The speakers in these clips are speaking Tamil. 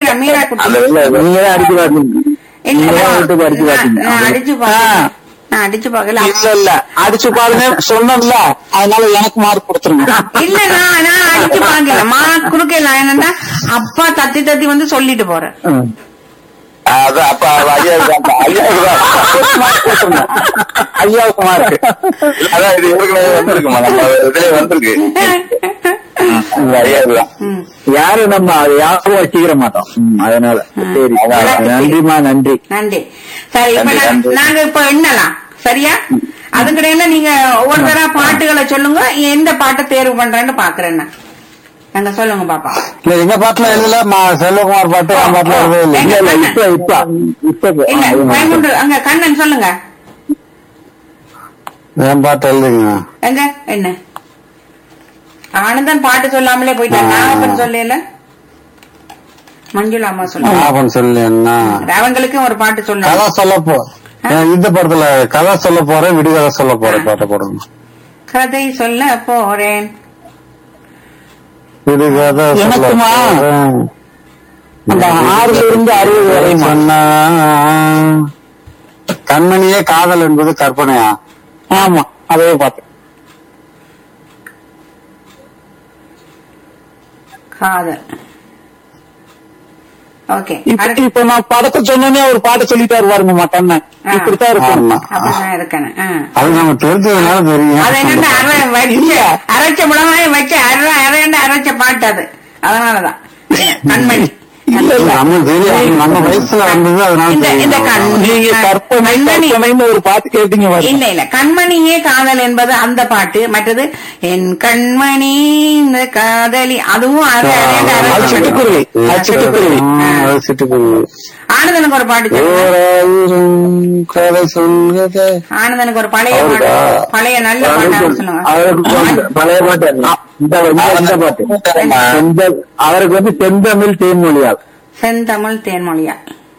மீரா மீரா குட்டி அந்த வெள்ளை நீங்க தான் அடிச்சு பாத்தீங்க இல்ல நீங்க தான் விட்டு அடிச்சு நான் பாத்தீங்க நான் அடிச்சு பார்க்கல நான் அடிச்சு பார்க்கல இல்ல இல்ல அடிச்சு பாருங்க சொன்னோம்ல அதனால எனக்கு மார்க் கொடுத்துருங்க இல்ல நான் நான் அடிச்சு பார்க்கல மா குறுக்கல என்னன்னா அப்பா தத்தி தத்தி வந்து சொல்லிட்டு போறேன் ம். அதான் அப்ப ஐயாவுக்கு தான் ஐயாவுக்கு தான் மார்க் கொடுத்துருங்க ஐயாவுக்கு மார்க் அதான் இது ஏற்கனவே வந்திருக்குமா நம்ம இதுலயே வந்திருக்கு இந்த ஐயாவுக்கு தான் ம். யாரும் நம்ம அதை யாரும் வச்சுக்கிற மாட்டோம் ம், அதனால சரி நன்றிமா நன்றி நன்றி சரி இப்ப நன்றி, நான்- நன்றி. நாங்க இப்ப எண்ணலாம் சரியா அதுக்கிடையில நீங்க ஒவ்வொருத்தரா பாட்டுகளை சொல்லுங்க எந்த பாட்டை தேர்வு பண்றேன்னு பாக்குறேன் நான் நாங்க சொல்லுங்க பாப்பா இல்ல எங்க பாட்டுல எழுதல ம- செல்வகுமார் பாட்டு என் பாட்டுல எழுதவே இல்லை இல்ல இல்ல இப்ப இப்ப இப்ப இல்ல ஆ, இது மாதிரி. பயமுண்டு அங்க கண்ணன் சொல்லுங்க என் பாட்டு எழுதுங்க எங்க என்ன ஆனந்தன் பாட்டு சொல்லாமலே போயிட்டாங்க நாகப்பன் சொல்லல மஞ்சுளா அம்மா சொல்லுங்க ஞாபகம் சொல்லு என்ன அவங்களுக்கும் ஒரு பாட்டு கதை சொல்லுங்க சொல்ல போ ஏன் இந்த படத்துல கதை சொல்ல போறேன் விடுகதை சொல்ல போறேன் பாட்டை போடுங்க கதை சொல்ல போறேன் விடுகதை சொல்ல எனக்குமா? போறேன். அந்த ஆறுல இருந்து அறுபது வரை சொன்னா கண்மணியே காதல் என்பது கற்பனையா ஆமா அதே பாட்டு காதல் ஓகே இப்ப இப்ப நான் படத்தை சொன்னோன்னே ஒரு பாட்டு சொல்லிட்டாரு பாருங்கம்மா கண்ணன் இப்படித்தான் இருக்கும் ஆமா. அப்படிதான் இருக்கணும் ஆ. அது நம்ம தெரிஞ்சதுனால அது என்னன்னா தெரியும் அரை வச்சு அரைச்ச மிளகாய வச்சு அரை அரைண்ட அரைச்ச பாட்டு அது அதனாலதான் கண்மணி நம்ம தெரியும் நம்ம வயசுல வந்தது அதனால இந்த இந்த தெரியும் கண் நீங்க கற்பனை கண்மணி கற்பனைன்னு ஒரு பாட்டு கேட்டீங்க பாருங்க இல்ல இல்ல கண்மணியே காதல் என்பது அந்த பாட்டு மற்றது என் கண்மணி இந்த காதலி அதுவும் அரை அரைண்ட அது அரைச்ச சிட்டுக்குருவி அது சிட்டுக்குருவி ஆ, அது சிட்டுக்குருவி ஆனந்தனுக்கு ஒரு பாட்டு சொல்லுங்க ஓராயிரம் கதை சொல்லுதே ஆனந்தனுக்கு ஒரு பழைய பாட்டு பழைய நல்ல பாட்டு சொல்லுங்க அவருக்கு வந்து பழைய பாட்டு என்ன? இந்த இந்த- இந்த பாட்டு செந்த- அவருக்கு வந்து செந்தமிழ் தேன்மொழியால் செந்தமிழ் தேன்மொழியா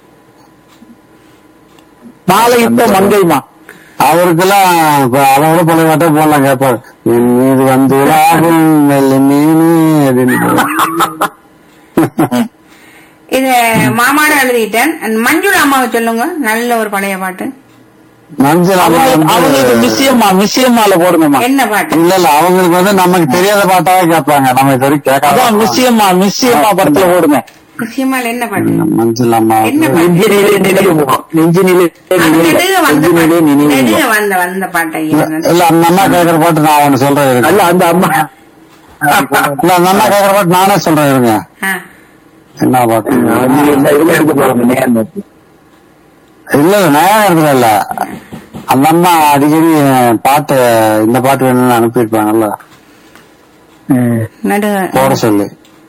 மாலை இப்ப மங்கைமா அவருக்கெல்லாம் இப்ப அதை விட பழைய பாட்டே போடலாம் கேட்பாரு என் மீது வந்து உலாவும் மெல்ல மீனே அப்படின்னு இது மாமாட எழுதிட்டேன் மஞ்சுளா அம்மாவை சொல்லுங்க நல்ல ஒரு பழைய பாட்டு மஞ்சள் அம்மா வந்து- அவங்களுக்கு மிஸ்யம்மா மிஸ்யம்மால போடுங்கம்மா என்ன பாட்டு இல்ல இல்ல அவங்களுக்கு வந்து நமக்கு தெரியாத பாட்டாவே கேட்பாங்க நம்ம இது வரைக்கும் அதான் கேட்காத மிஸ்யம்மா மிஸ்யம்மா படத்துல போடுங்க நிச்சயமால என்ன பாட்டு மஞ்சள் அம்மா என்ன வந்து- பாட்டு நெஞ்சினிலே நினைவுமோ நெஞ்சினிலே அது நினைவுமோ. நெடுக வந்த நெஞ்சினிலே பாட்டு நினைவுமோ. நெடுக வந்த வந்த பாட்டை இல்ல அந்த அண்ணா கேக்குற பாட்டு நான் ஒண்ணு சொல்றேன் இருங்க. அல்ல அந்த அம்மா இல்ல அந்த அண்ணா கேக்குற பாட்டு நானே சொல்றேன் இருங்க ஆ. என்ன பாட்டு நீங்க இந்த இதுல எடுக்க போறோம் நேரம் நோக்கி. இல்ல இல்ல நேரம் இல்ல அந்த அம்மா அடிக்கடி பாட்டு இந்த பாட்டு வேணும்னு அனுப்பியிருப்பாங்கல்ல ம். நடுக போட சொல்லு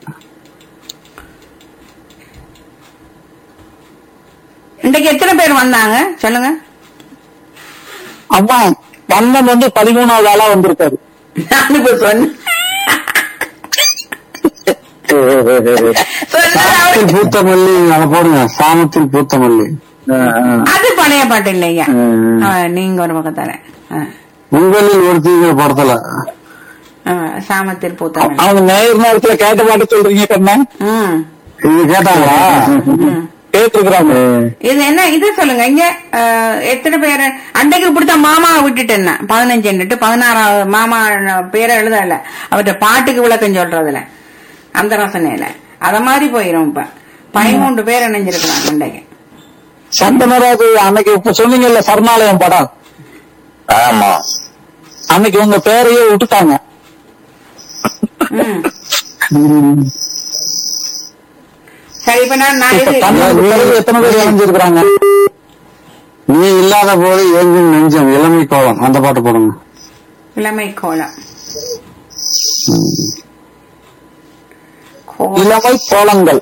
இன்றைக்கு எத்தனை பேர் வந்தாங்க சொல்லுங்க அம்மா கண்ணன் வந்து பதிமூணாவது ஆளா வந்திருக்காரு நான் இப்ப சொன்னேன் சொன்னது சாமத்தில் அவரு- பூத்த மல்லி அதை போடுங்க சாமத்தில் பூத்த மல்லி ஆ, ஆ. அது பழைய பாட்டு இல்லையா ம். ஆ, நீங்க ஒரு பக்கத்தால ஆ. உங்களில் ஒரு தீவிர படத்துல ஆ, சாமத்தில் பூத்தவன் அவங்க நேர் நேரத்துல கேட்ட பாட்டு சொல்றீங்க கண்ணன் ம் இது கேட்டாங்களா ம். கேட்டுருக்குறாங்க இது என்ன இது சொல்லுங்க இங்க அஹ், எத்தனை பேரு அன்றைக்கு இப்படித்த மாமாவை விட்டுட்டேன் நான். பதினஞ்சுன்னுட்டு பதினாறாவது மாமா பேரை எழுதல அவர்கிட்ட பாட்டுக்கு விளக்கம் சொல்றதுல அந்த ரசனையில அத மாதிரி போயிரும் இப்ப பதிமூன்று பேர் இணைஞ்சிருக்கிறாங்க அன்றைக்கு சந்தனராஜ் அன்னைக்கு இப்ப சொன்னீங்கல்ல சரணாலயம் படம் ஆமா அன்னைக்கு உங்க பேரையே விட்டுட்டாங்க ம். சரி இப்ப நான் நான் இப்ப இது கண்ணனுக்கு பிறகு எத்தனை பேர் இணைஞ்சிருக்கிறாங்க நீ இல்லாத போது ஏங்கும் நெஞ்சம் இளமை கோலம் அந்த பாட்டு போடுங்க இளமை கோலம் கோலம். இளமை கோலங்கள்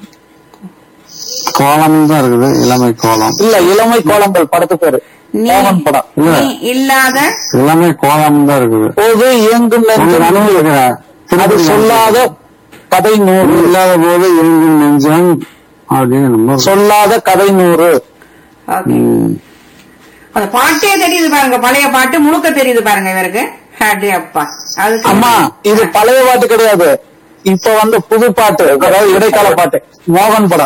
கோலம் தான் இருக்குது இளமை கோலம் இல்ல இளமை கோலங்கள் படத்து பேரு நீ மோகன் படம் இல்ல. நீ இல்லாத இளமை கோலம் தான் இருக்குது போது இயங்கும் உங்க நெஞ்சம் நடுவுல இருக்கிற அது சொல்லாத கதை நீ நூறு இல்லாத போது ஏங்கும் நெஞ்சம் அப்படின்னு நம்ம சொல்லாத கதை நூறு ஓகே அந்த பாட்டே தெரியுது பாருங்க பழைய பாட்டு முழுக்க தெரியுது பாருங்க இவருக்கு அடே அப்பா அது அம்மா இது பழைய பாட்டு கிடையாது இப்ப வந்து புது பாட்டு அதாவது இடைக்கால பாட்டு மோகன் படம்